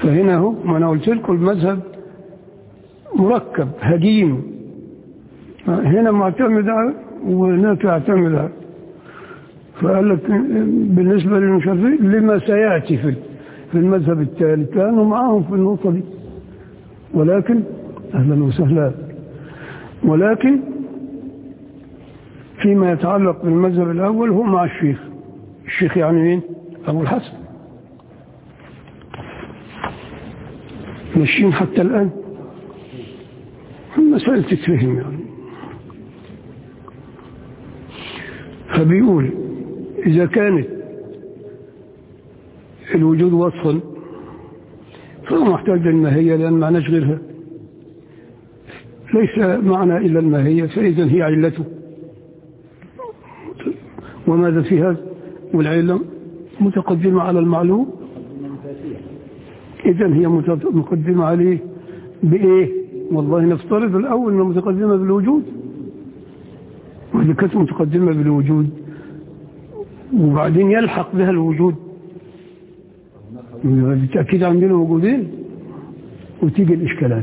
فهنا هو ما أنا قلت لكم المذهب مركب هجين هنا معتمد على وهناك يعتمد على فقال لك بالنسبة للمشافعي لما سيأتي في في المذهب الثالث كانوا معاهم في النقطة دي ولكن أهلا وسهلا ولكن فيما يتعلق بالمذهب الأول هو مع الشيخ الشيخ يعني مين؟ أبو الحسن ماشيين حتى الآن المسائل تتفهم يعني فبيقول إذا كانت الوجود وصفا فهو محتاج للماهية لأن معناش غيرها ليس معنى إلا الماهية فإذا هي علته وماذا في هذا والعلم متقدمة على المعلوم إذا هي مقدمة عليه بإيه والله نفترض الأول أنها متقدمة بالوجود وإذا كانت متقدمة بالوجود وبعدين يلحق بها الوجود بالتأكيد عندنا موجودين وتيجي الإشكالات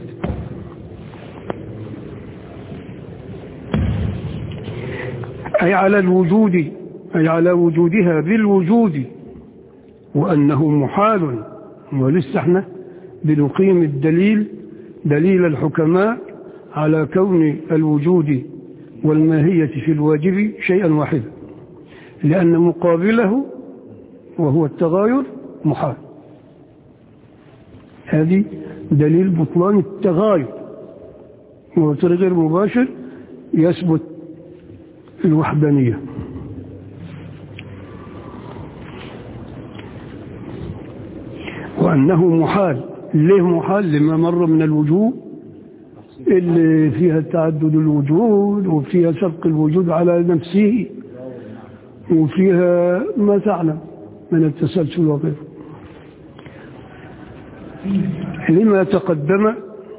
أي على الوجود أي على وجودها بالوجود وأنه محال ولسه احنا بنقيم الدليل دليل الحكماء على كون الوجود والماهية في الواجب شيئا واحدا لأن مقابله وهو التغاير محال هذه دليل بطلان التغاير وبطريق غير مباشر يثبت الوحدانية وأنه محال ليه محال لما مر من الوجوه اللي فيها تعدد الوجود وفيها سبق الوجود على نفسه وفيها ما تعلم من التسلسل وغيره لما تقدم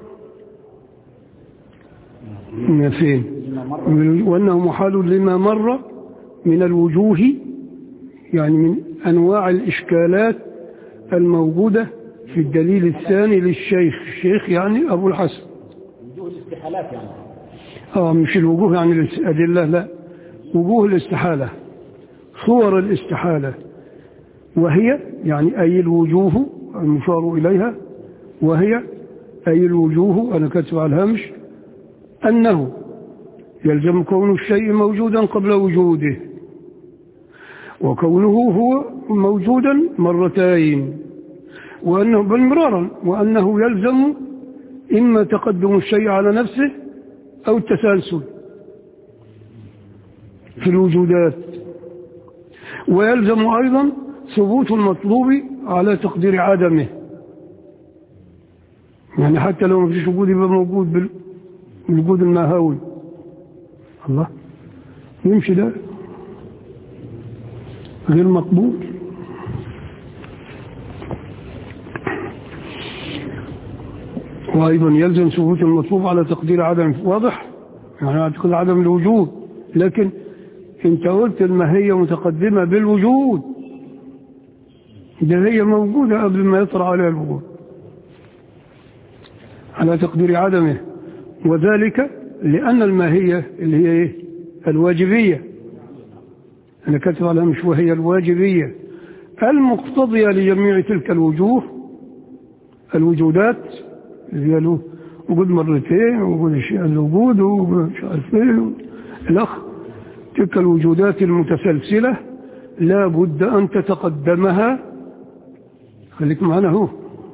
من فين وأنه محال لما مر من الوجوه يعني من أنواع الإشكالات الموجودة في الدليل الثاني للشيخ الشيخ يعني أبو الحسن وجوه الاستحالات يعني آه مش الوجوه يعني الأدلة لا وجوه الاستحالة صور الاستحالة وهي يعني أي الوجوه المشار إليها وهي أي الوجوه أنا كاتب على الهامش أنه يلزم كون الشيء موجودا قبل وجوده وكونه هو موجودا مرتين وأنه بل مرارا وأنه يلزم إما تقدم الشيء على نفسه أو التسلسل في الوجودات ويلزم أيضا ثبوت المطلوب على تقدير عدمه يعني حتى لو ما فيش وجود يبقى موجود بالوجود الماهوي الله يمشي ده غير مقبول وأيضا يلزم ثبوت المطلوب على تقدير عدم واضح يعني على تقدير عدم الوجود لكن انت قلت الماهية متقدمة بالوجود ده هي موجودة قبل ما يطرأ عليها الوجود على تقدير عدمه وذلك لأن الماهية اللي هي إيه؟ الواجبية أنا كاتب عليها مش وهي الواجبية المقتضية لجميع تلك الوجوه الوجودات اللي هي له وجود مرتين وجود الشيء الوجود وجود مش عارف ايه الأخ تلك الوجودات المتسلسلة لا بد أن تتقدمها خليك معنا هو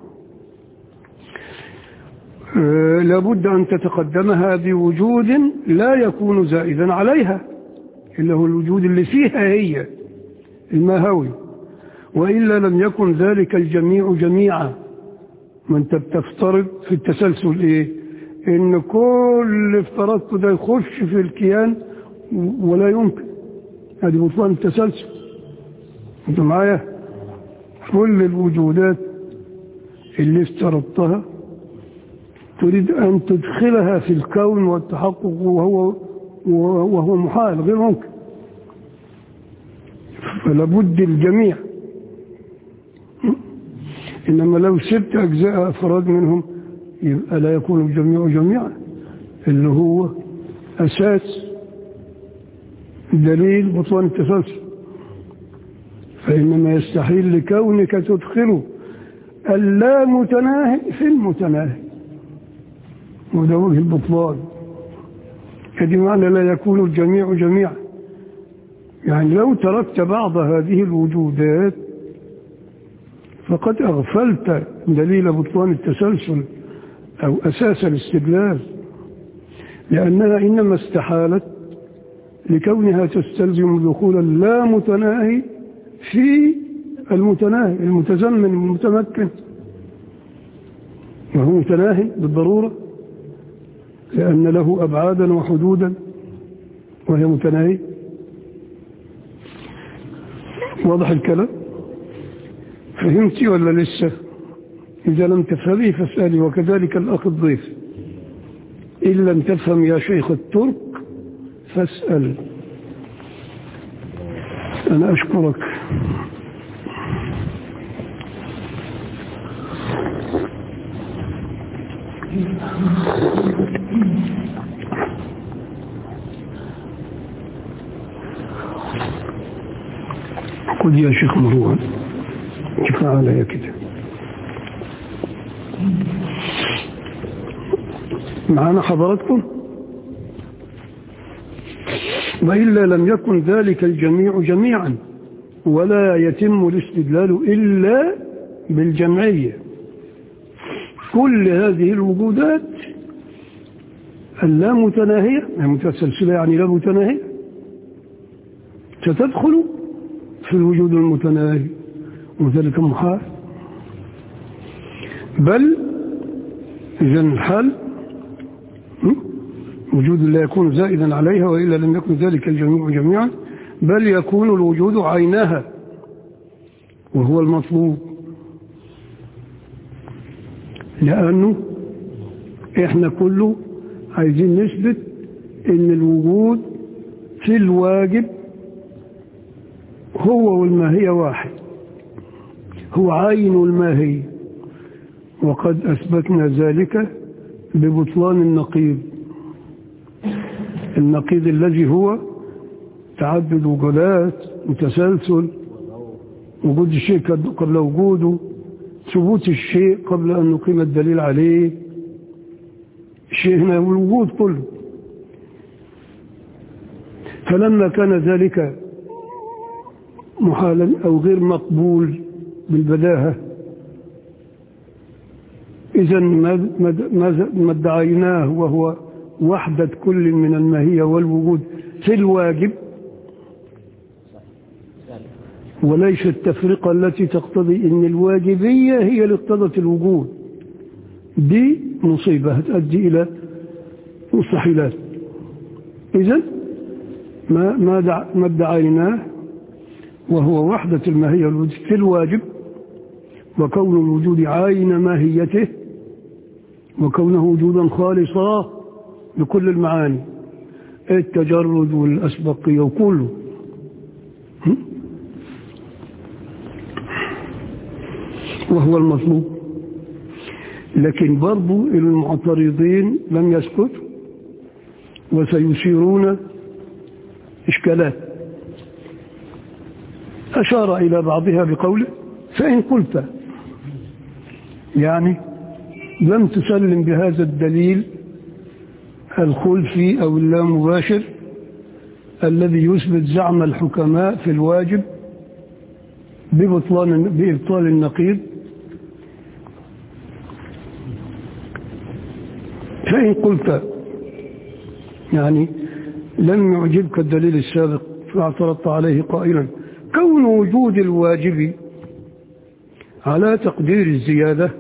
آه لابد أن تتقدمها بوجود لا يكون زائدا عليها إلا هو الوجود اللي فيها هي الماهوي وإلا لم يكن ذلك الجميع جميعا ما انت بتفترض في التسلسل ايه ان كل افترضته ده يخش في الكيان ولا يمكن هذه بطلان التسلسل انت معايا كل الوجودات اللي افترضتها تريد أن تدخلها في الكون والتحقق وهو وهو محال غير ممكن فلابد الجميع إنما لو سبت أجزاء أفراد منهم يبقى لا يكون الجميع جميعا اللي هو أساس دليل بطلان التسلسل فإنما يستحيل لكونك تدخل اللا متناهي في المتناهي وده وجه البطلان هذه معنى لا يكون الجميع جميعا يعني لو تركت بعض هذه الوجودات فقد أغفلت دليل بطلان التسلسل أو أساس الاستدلال لأنها إنما استحالت لكونها تستلزم دخول اللا متناهي في المتناهي المتزمن المتمكن وهو متناهي بالضرورة لأن له أبعادا وحدودا وهي متناهي واضح الكلام فهمتي ولا لسه إذا لم تفهمي فاسألي وكذلك الأخ الضيف إن لم تفهم يا شيخ الترك فاسأل أنا أشكرك خذ يا شيخ مروان كفى علي كده معنا حضراتكم وإلا لم يكن ذلك الجميع جميعا ولا يتم الاستدلال إلا بالجمعية كل هذه الوجودات اللا متناهية متسلسلة يعني لا متناهية ستدخل في الوجود المتناهي وذلك محال بل إذا الحال وجود لا يكون زائدا عليها وإلا لم يكن ذلك الجميع جميعا بل يكون الوجود عينها وهو المطلوب لأنه إحنا كله عايزين نثبت إن الوجود في الواجب هو والماهية واحد هو عين الماهية وقد أثبتنا ذلك ببطلان النقيض النقيض الذي هو تعدد وجودات وتسلسل وجود الشيء قبل وجوده ثبوت الشيء قبل أن نقيم الدليل عليه الشيء هنا الوجود كله فلما كان ذلك محالا أو غير مقبول بالبداهة إذا ما ادعيناه وهو وحدة كل من الماهية والوجود في الواجب وليس التفرقة التي تقتضي أن الواجبية هي اللي اقتضت الوجود دي مصيبة هتؤدي إلى مستحيلات إذا ما ما دع ما ادعيناه وهو وحدة الماهية والوجود في الواجب وكون الوجود عين ماهيته وكونه وجودا خالصا بكل المعاني التجرد والأسبقية وكله وهو المطلوب لكن برضو المعترضين لم يسكتوا وسيثيرون إشكالات أشار إلى بعضها بقوله فإن قلت يعني لم تسلم بهذا الدليل الخلفي أو اللامباشر الذي يثبت زعم الحكماء في الواجب ببطلان بإبطال النقيض فإن قلت يعني لم يعجبك الدليل السابق فاعترضت عليه قائلا كون وجود الواجب على تقدير الزيادة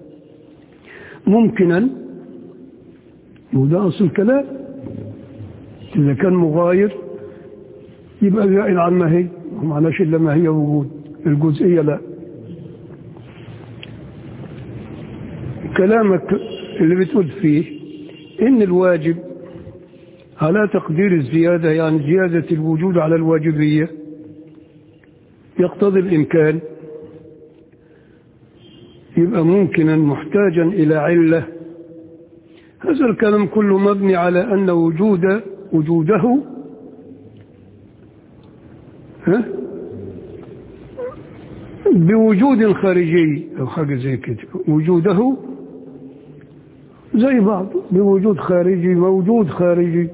ممكنا وده أصل الكلام إذا كان مغاير يبقى زائد عن ما هي ومعناش إلا ما هي وجود الجزئية لا كلامك اللي بتقول فيه إن الواجب على تقدير الزيادة يعني زيادة الوجود على الواجبية يقتضي الإمكان يبقى ممكنا محتاجا إلى علة هذا الكلام كله مبني على أن وجود وجوده ها بوجود خارجي أو حاجة زي كده وجوده زي بعض بوجود خارجي موجود خارجي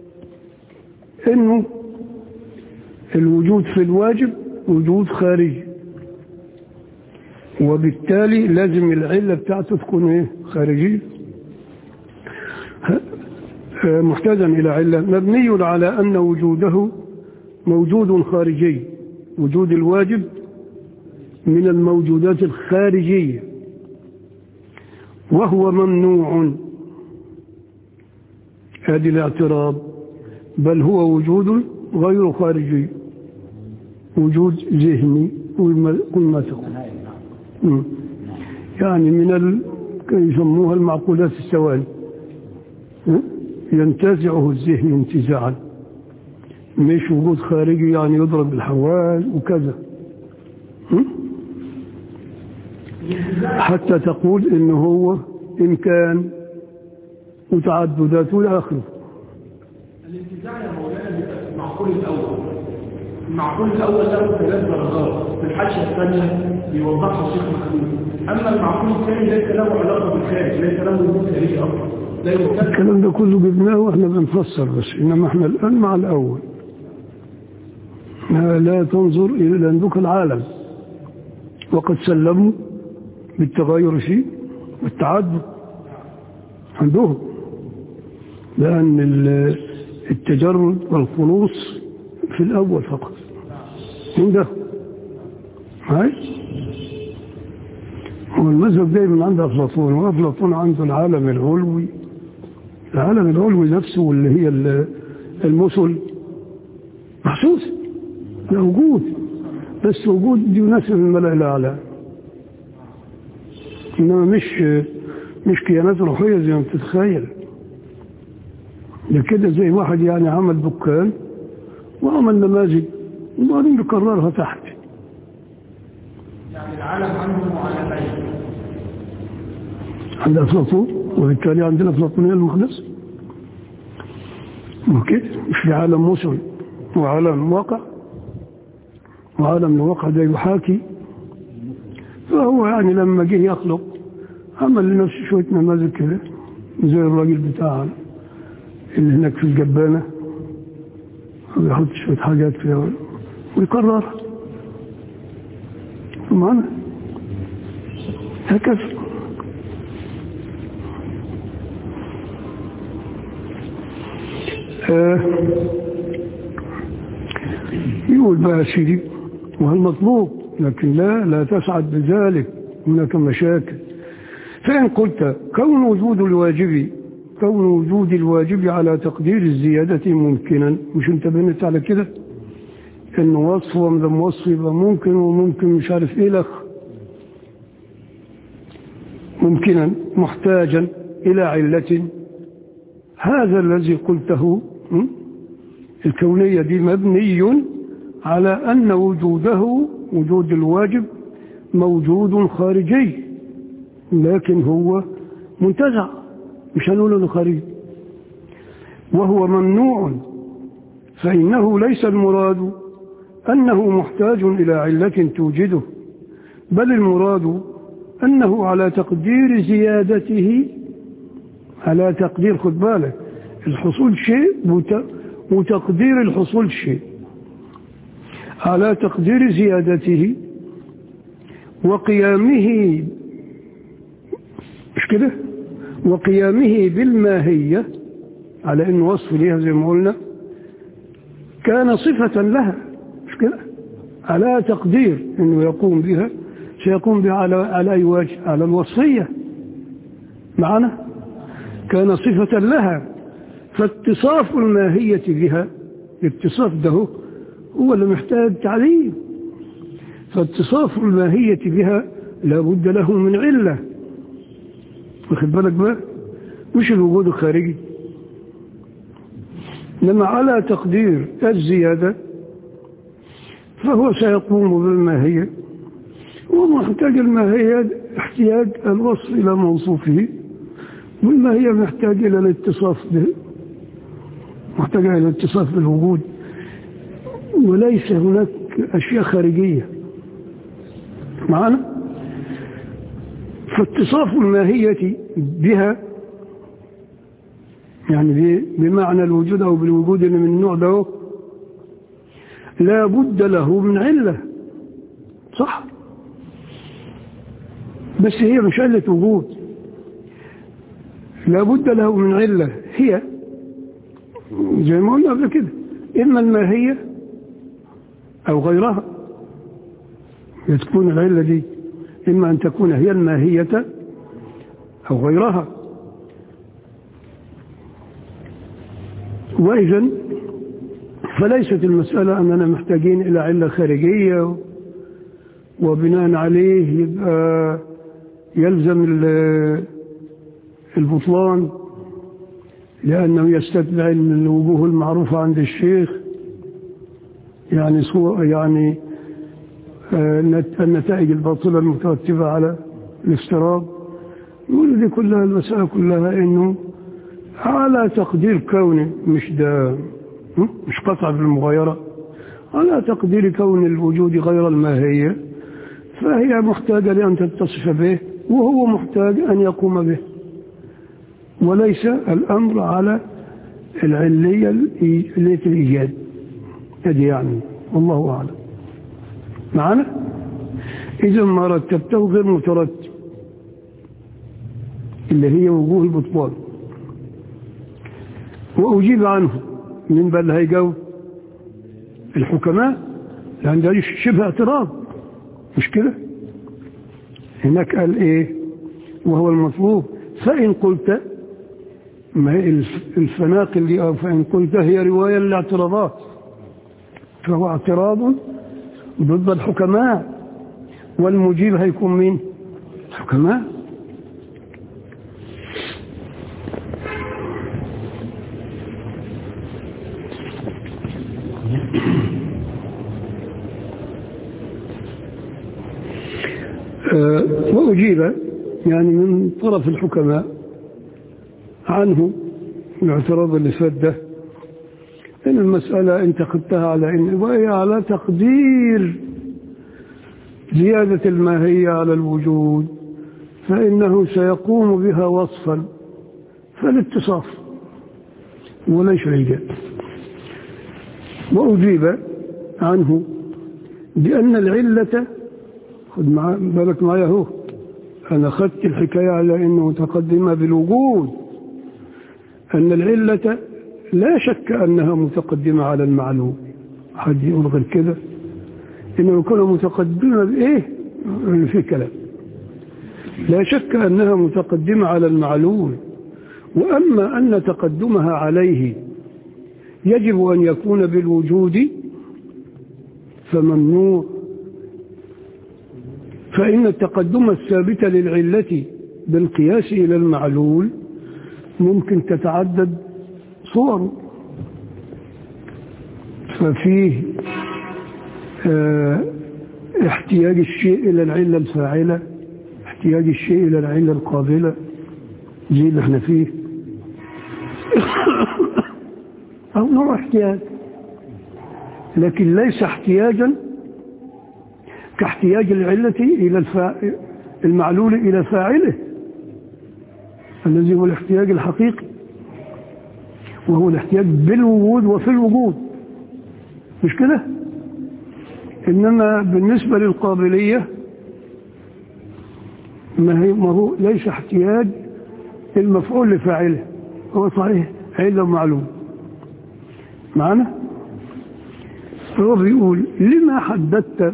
انه الوجود في الواجب وجود خارجي وبالتالي لازم العلة بتاعته تكون ايه خارجية محتاجا إلى علة مبني على أن وجوده موجود خارجي وجود الواجب من الموجودات الخارجية وهو ممنوع هذه الاعتراض بل هو وجود غير خارجي وجود ذهني كل ما تقول يعني من ال... يسموها المعقولات السوالي ينتزعه الذهن انتزاعا مش وجود خارجي يعني يضرب بالحواس وكذا حتى تقول انه هو امكان وتعددات والى اخره الانتزاع يا مولانا بيبقى المعقول الاول المعقول الاول له ثلاث درجات في الحاشيه الثانيه بيوضحها الشيخ محمود اما المعقول الثاني ليس له علاقه بالخارج ليس له وجود خارجي اصلا لا يمكن الكلام ده كله جبناه واحنا بنفسر بس انما احنا الان مع الاول لا تنظر الى عندك العالم وقد سلموا بالتغير فيه والتعدد عندهم لأن التجرد والخلوص في الأول فقط عنده هاي هو المذهب دايما عند أفلاطون وأفلاطون عنده العالم العلوي العالم العلوي نفسه واللي هي المثل محسوس لا وجود بس وجود يناسب الملأ الأعلى إنما مش مش كيانات روحية زي ما بتتخيل ده كده زي واحد يعني عمل دكان وعمل نماذج وبعدين بيكررها تحت يعني العالم عنده معالمين عند أفلاطون وبالتالي عندنا أفلاطونية المقدس وكده مش في عالم مسلم وعالم واقع وعالم الواقع ده يحاكي فهو يعني لما جه يخلق عمل لنفسه شوية نماذج كده زي الراجل بتاع اللي هناك في الجبانة ويحط شوية حاجات فيها ويكررها معنا هكذا آه يقول بقى سيدي وهالمطلوب لكن لا لا تسعد بذلك هناك مشاكل فإن قلت كون وجود الواجب كون وجود الواجب على تقدير الزيادة ممكنا مش انت بنت على كده ان وصف ومدام وصف يبقى ممكن وممكن مش عارف ايه لك ممكنا محتاجا الى علة هذا الذي قلته الكونية دي مبني على ان وجوده وجود الواجب موجود خارجي لكن هو منتزع مش هنقول انه خارجي وهو ممنوع فإنه ليس المراد أنه محتاج إلى علة توجده بل المراد أنه على تقدير زيادته على تقدير خد بالك الحصول شيء وتقدير الحصول شيء على تقدير زيادته وقيامه مش كده وقيامه بالماهية على انه وصف ليها زي ما قلنا كان صفة لها مش كده على تقدير انه يقوم بها سيقوم بها على على اي وجه على الوصفية معنا كان صفة لها فاتصاف الماهية بها الاتصاف ده هو اللي محتاج تعليم فاتصاف الماهية بها لابد له من علة واخد بالك بقى مش الوجود الخارجي إنما على تقدير الزيادة فهو سيقوم بالماهية ومحتاج الماهية احتياج الوصف إلى موصوفه والماهية محتاج إلى الاتصاف به محتاج إلى الاتصاف بالوجود وليس هناك أشياء خارجية معنا فاتصاف الماهية بها يعني بمعنى الوجود أو بالوجود اللي من النوع ده لا بد له من علة صح بس هي مش علة وجود لا بد له من علة هي زي ما قلنا قبل كده إما الماهية أو غيرها تكون العلة دي إما أن تكون هي الماهية أو غيرها وإذا فليست المسألة أننا محتاجين إلى علة خارجية وبناء عليه يبقى يلزم البطلان لأنه يستتبع الوجوه المعروفة عند الشيخ يعني صور يعني النتائج الباطلة المترتبة على الافتراض يقول دي كلها المسألة كلها إنه على تقدير كونه مش ده مش قطع بالمغايرة على تقدير كون الوجود غير الماهية فهي محتاجة لأن تتصف به وهو محتاج أن يقوم به وليس الأمر على العلية الإيجاد هذه يعني والله أعلم معنا إذا ما رتبته غير مترتب اللي هي وجوه البطلان وأجيب عنه من بل هيجاوب الحكماء لأن ده شبه اعتراض مش كده هناك قال ايه وهو المطلوب فإن قلت ما هي الفناق اللي أو فإن قلت هي رواية للاعتراضات فهو اعتراض ضد الحكماء والمجيب هيكون مين الحكماء أه وأجيب يعني من طرف الحكماء عنه الاعتراض اللي فات ده إن المسألة أنت خدتها على إن وهي على تقدير زيادة الماهية على الوجود فإنه سيقوم بها وصفا فالاتصاف وليس الإيجاب وأجيب عنه بأن العلة خد مع بالك معايا اهو أنا خدت الحكاية على أنه متقدمة بالوجود أن العلة لا شك أنها متقدمة على المعلوم حد يقول غير كده إنه يكون متقدمة بإيه في كلام لا شك أنها متقدمة على المعلوم وأما أن تقدمها عليه يجب أن يكون بالوجود فممنوع فإن التقدم الثابت للعلة بالقياس إلى المعلول ممكن تتعدد صور ففيه اه احتياج الشيء إلى العلة الفاعلة احتياج الشيء إلى العلة القابلة زي اللي احنا فيه أو نوع احتياج لكن ليس احتياجا كاحتياج العلة إلى الفاعل المعلول إلى فاعله الذي هو الاحتياج الحقيقي وهو الاحتياج بالوجود وفي الوجود مش كده إنما بالنسبة للقابلية ما, هي ما هو ليس احتياج المفعول لفاعله هو صحيح علة معلوم معنا فهو بيقول لما حددت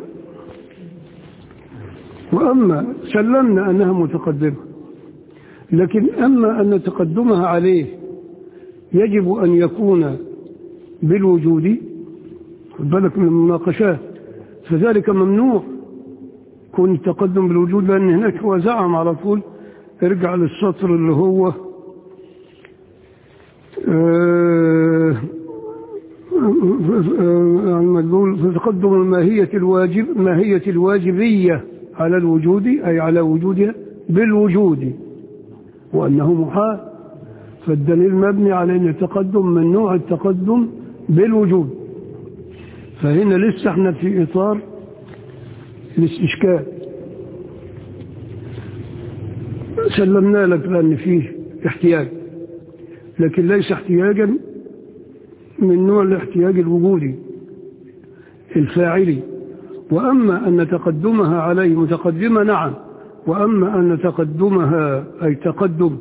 وأما سلمنا أنها متقدمة لكن أما أن تقدمها عليه يجب أن يكون بالوجود خد بالك من المناقشات فذلك ممنوع كون التقدم بالوجود لأن هناك هو زعم على طول ارجع للسطر اللي هو يعني مقول في تقدم الماهية الواجب ماهية الواجبية على الوجود أي على وجودها بالوجود وأنه محال فالدليل مبني على أن التقدم من نوع التقدم بالوجود فهنا لسه احنا في إطار الاستشكال سلمنا لك لأن فيه احتياج لكن ليس احتياجا من نوع الاحتياج الوجودي الفاعلي وأما أن تقدمها عليه متقدمة نعم وأما أن تقدمها أي تقدم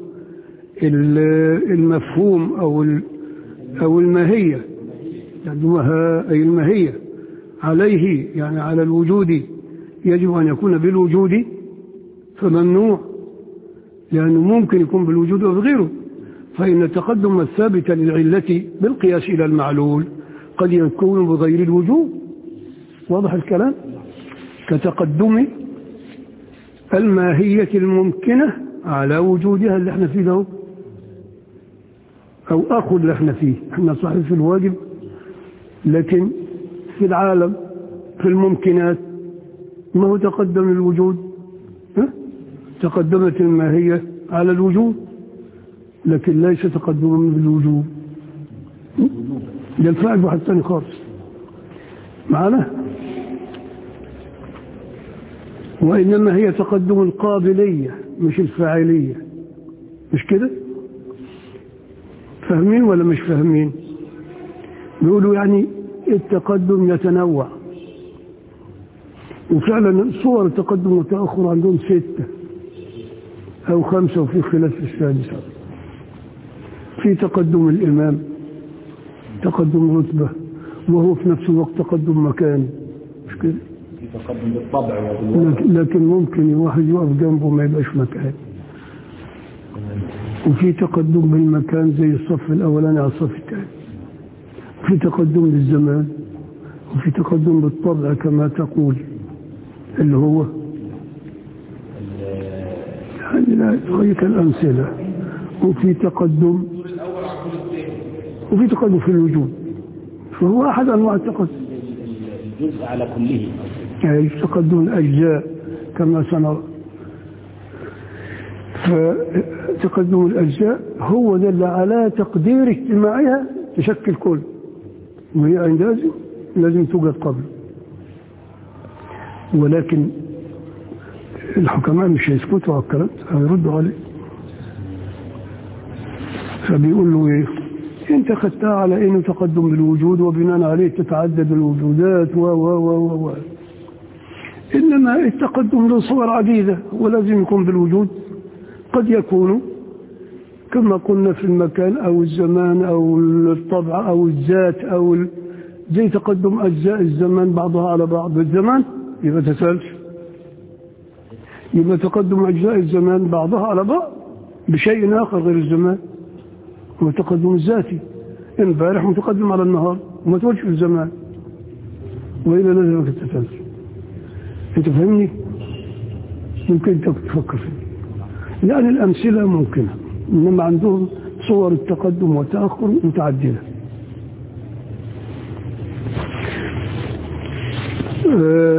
المفهوم أو أو الماهية تقدمها أي الماهية عليه يعني على الوجود يجب أن يكون بالوجود فممنوع لأنه ممكن يكون بالوجود أو بغيره فإن التقدم الثابت للعلة بالقياس إلى المعلول قد يكون بغير الوجود واضح الكلام كتقدم الماهية الممكنة على وجودها اللي احنا فيه ده أو أخذ اللي احنا فيه احنا صحيح في الواجب لكن في العالم في الممكنات ما هو تقدم الوجود ها؟ تقدمت الماهية على الوجود لكن ليس تقدما بالوجود ده الفاعل واحد ثاني خالص معنا وإنما هي تقدم القابلية مش الفاعلية مش كده فاهمين ولا مش فاهمين بيقولوا يعني التقدم يتنوع وفعلا صور التقدم والتأخر عندهم ستة أو خمسة وفي خلاف في السادسة في تقدم الإمام تقدم رتبة وهو في نفس الوقت تقدم مكان مش كده في تقدم بالطبع وبالوضع لكن, لكن ممكن واحد يقف جنبه ما يبقاش مكان وفي تقدم بالمكان زي الصف الأولاني على الصف الثاني في تقدم بالزمان وفي تقدم بالطبع كما تقول اللي هو يعني لا تغيك الأمثلة وفي تقدم وفي تقدم في الوجود فهو أحد أنواع التقدم الجزء على كله يعني تقدم الأجزاء كما سنرى فتقدم الأجزاء هو دل على تقدير اجتماعها تشكل كل وهي عندئذ لازم توجد قبل ولكن الحكماء مش هيسكتوا على الكلام ده، هيردوا عليه فبيقول له ايه انت خدتها على انه تقدم بالوجود وبناء عليه تتعدد الوجودات و و و و و انما التقدم له صور عديده ولازم يكون بالوجود قد يكون كما قلنا في المكان او الزمان او الطبع او الذات او ال... زي تقدم اجزاء الزمان بعضها على بعض بالزمان يبقى تسالش يبقى تقدم اجزاء الزمان بعضها على بعض بشيء اخر غير الزمان هو التقدم الذاتي امبارح متقدم على النهار وما تقولش في الزمان وإلا لازم تتسلسل انت فاهمني ممكن انت تفكر فيه يعني الأمثلة ممكنة إنما عندهم صور التقدم والتأخر متعددة آه،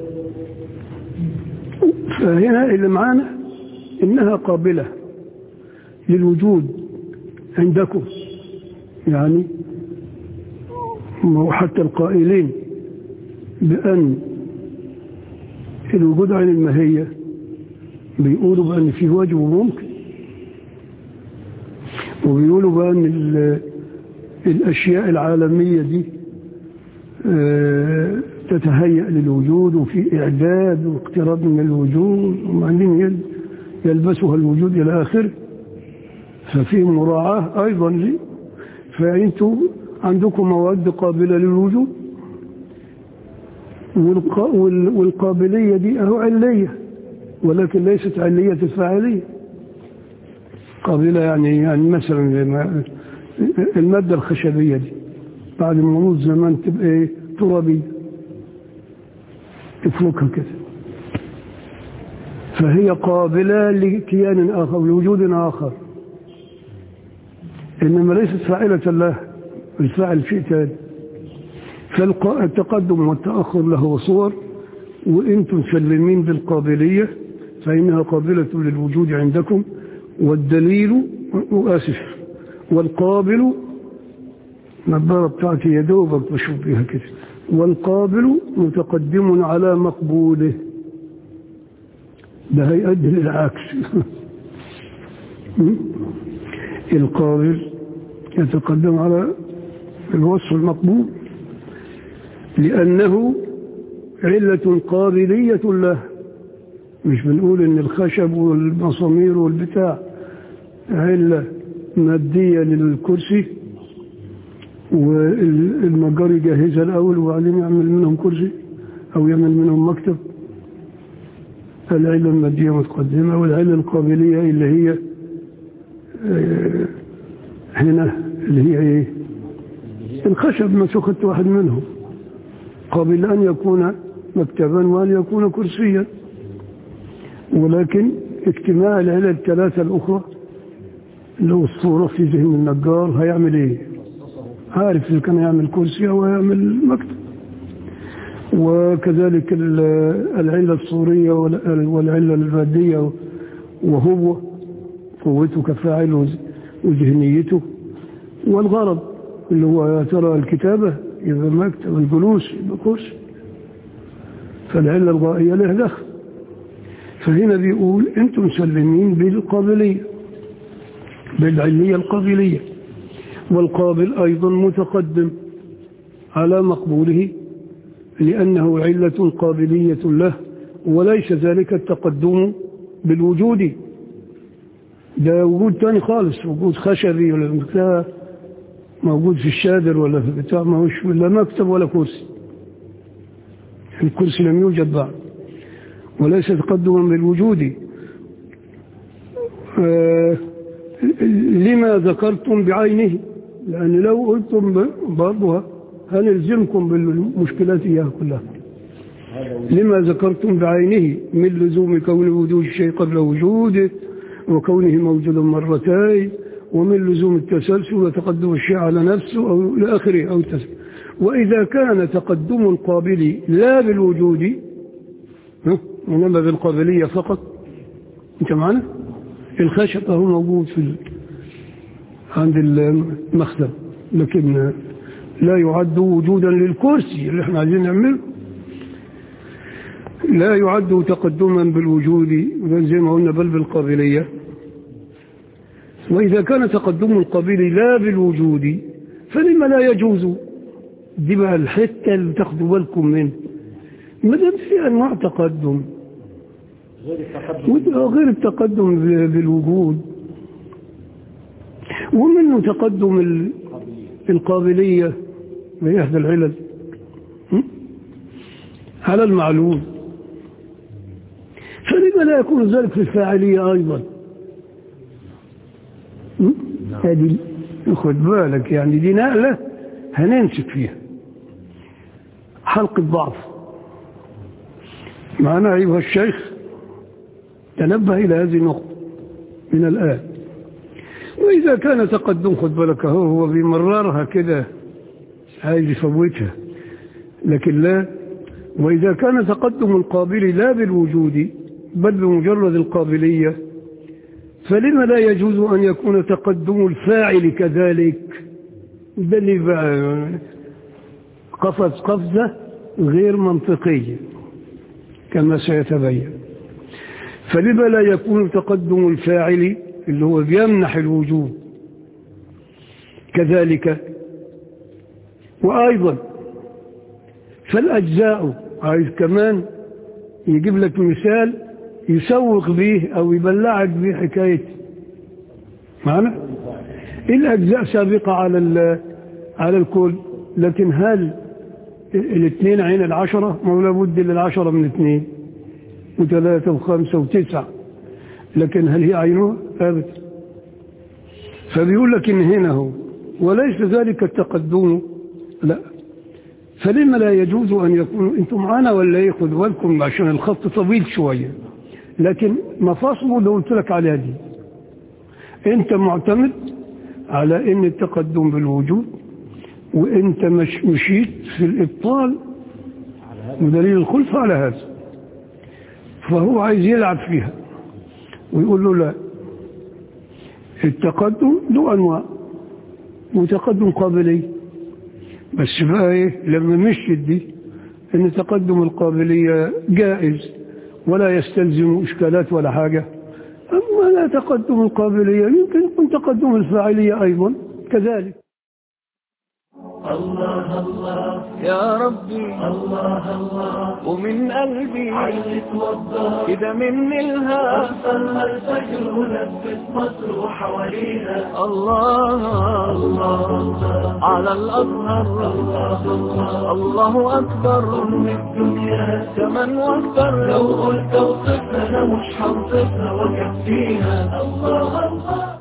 فهنا اللي معانا إنها قابلة للوجود عندكم يعني وحتى القائلين بأن الوجود عن الماهية بيقولوا بأن فيه واجب وممكن وبيقولوا بأن ال- الأشياء العالمية دي آه، تتهيأ للوجود وفي إعداد واقتراب من الوجود وبعدين يل- يلبسها الوجود إلى آخره ففي مراعاة أيضا لي فأنتم عندكم مواد قابلة للوجود والق- وال- والقابلية دي أهو علية ولكن ليست علية الفاعلية قابلة يعني يعني مثلا زي ما- المادة الخشبية دي بعد مرور زمان تبقى إيه؟ ترابية تفركها كده فهي قابلة لكيان آخر لوجود آخر إنما ليست فاعلة له الفاعل شيء ثاني فالتقدم والتأخر له صور وانتم مسلمين بالقابلية فإنها قابلة للوجود عندكم والدليل وآسف والقابل النظارة بتاعتي يا دوبك بشوف بيها كده والقابل متقدم على مقبوله ده هيؤدي للعكس القابل يتقدم على الوصف المقبول لأنه علة قابلية له مش بنقول ان الخشب والمسامير والبتاع علة مادية للكرسي والنجار يجهزها الأول وبعدين يعمل منهم كرسي أو يعمل منهم مكتب العلة المادية متقدمة والعلة القابلية اللي هي آه، هنا اللي هي ايه الخشب ما أخذت واحد منهم قابل أن يكون مكتبا وأن يكون كرسيا ولكن اجتماع العلل الثلاثة الأخرى اللي هو الصورة في ذهن النجار هيعمل ايه عارف إذا كان يعمل كرسي أو يعمل مكتب وكذلك ال- العلة الصورية وال- والعلة المادية وهو قوته كفاعل وز- وذهنيته والغرض اللي هو يا ترى الكتابة يبقى مكتب الجلوس يبقى كرسي فالعلة الغائية له دخل فهنا بيقول انتم مسلمين بالقابلية بالعلية القابلية والقابل أيضا متقدم على مقبوله لأنه علة قابلية له وليس ذلك التقدم بالوجود ده وجود تاني خالص وجود خشبي ولا بتاع موجود في الشادر ولا في بتاع ما هوش ولا مكتب ولا كرسي الكرسي لم يوجد بعد وليس تقدما بالوجود آه لما ذكرتم بعينه لأن لو قلتم برضها هنلزمكم بالمشكلات إياها كلها لما ذكرتم بعينه من لزوم كون وجود الشيء قبل وجوده وكونه موجودا مرتين ومن لزوم التسلسل وتقدم الشيء على نفسه أو لآخره أو التسلسل وإذا كان تقدم القابل لا بالوجود ها؟ إنما بالقابلية فقط أنت معنا الخشب هو موجود في ال... عند المخزن لكن لا يعد وجودا للكرسي اللي احنا عايزين نعمله لا يعد تقدما بالوجود بل زي ما قلنا بل بالقابلية وإذا كان تقدم القابل لا بالوجود فلما لا يجوز دي بقى الحتة اللي تاخدوا بالكم منه ما دام في أنواع تقدم غير التقدم وده غير التقدم ب- بالوجود ومنه تقدم ال- القابلية بإحدى العلل م? على المعلوم فلما لا يكون ذلك في الفاعلية أيضا م? هذه خد بالك يعني دي نقلة هنمسك فيها حلقة ضعف معنا أيها الشيخ تنبه إلى هذه النقطة من الآن وإذا كان تقدم خد بالك هو هو بمرارها كده عايز يفوتها لكن لا وإذا كان تقدم القابل لا بالوجود بل بمجرد القابلية فلما لا يجوز أن يكون تقدم الفاعل كذلك ده اللي بقى قفز قفزة غير منطقية كما سيتبين فلما لا يكون تقدم الفاعل اللي هو بيمنح الوجود كذلك وأيضا فالأجزاء عايز كمان يجيب لك مثال يسوق به أو يبلعك به حكاية معنا الأجزاء سابقة على ال- على الكل لكن هل الاثنين عين العشرة ما هو لابد للعشرة من اثنين وثلاثة وخمسة وتسعة لكن هل هي عينها أبدا فبيقول لك إن هنا هو وليس ذلك التقدم لا فلما لا يجوز أن يكون أنتم معانا ولا ايه خدوا بالكم عشان الخط طويل شوية لكن مفاصله اللي قلت لك عليها دي أنت معتمد على أن التقدم بالوجود وأنت مش مشيت في الإبطال ودليل الخلف على هذا فهو عايز يلعب فيها ويقول له لا التقدم له أنواع وتقدم قابلي بس بقى ايه لما مشيت دي ان تقدم القابلية جائز ولا يستلزم اشكالات ولا حاجة اما لا تقدم القابلية يمكن يكون تقدم الفاعلية ايضا كذلك الله الله يا ربي الله الله ومن قلبي عايز توضى كده مني الهام صلى الفجر ولفت مصر وحواليها الله الله على الأزهر الله الله أكبر أم الدنيا كمان واكبر لو قلت اوصفها أنا مش هوصفها وكفيها الله الله